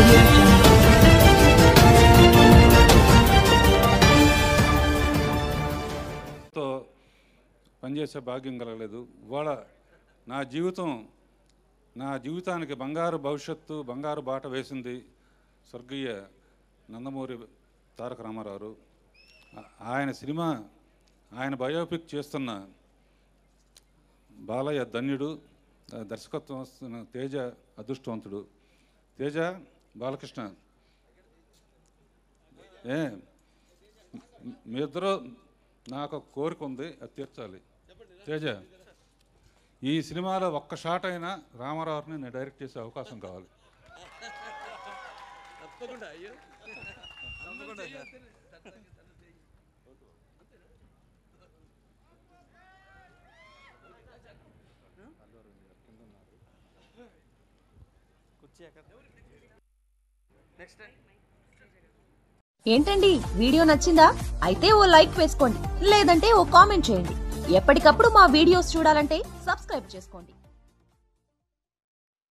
audio jungle. తో పనిచేసే భాగ్యం కలగలేదు ఇవాళ నా జీవితం నా జీవితానికి బంగారు భవిష్యత్తు బంగారు బాట వేసింది స్వర్గీయ నందమూరి తారక రామారావు ఆ- ఆయన సినిమా ఆయన బయోపిక్ చేస్తున్న బాలయ్య ధన్యుడు ఆ దర్శకత్వం వస్తున్న తేజ అదృష్టవంతుడు తేజ బాలకృష్ణ ఏ మీ- మీ ఇద్దరు నాకు ఒక కోరిక ఉంది అది తీర్చాలి తేజ ఈ సినిమాలో ఒక్క షాట్ అయినా రామారావుని నేను డైరెక్ట్ చేసే అవకాశం కావాలి తప్పకుండా అయ్యో తప్పకుండా సార్ కుర్చీ ఎక్కడ నెక్స్ట్ ఏంటండి వీడియో నచ్చిందా అయితే ఓ లైక్ వేసుకోండి లేదంటే ఓ కామెంట్ చేయండి ఎప్పటికప్పుడు మా వీడియోస్ చూడాలంటే సబ్స్క్రైబ్ చేసుకోండి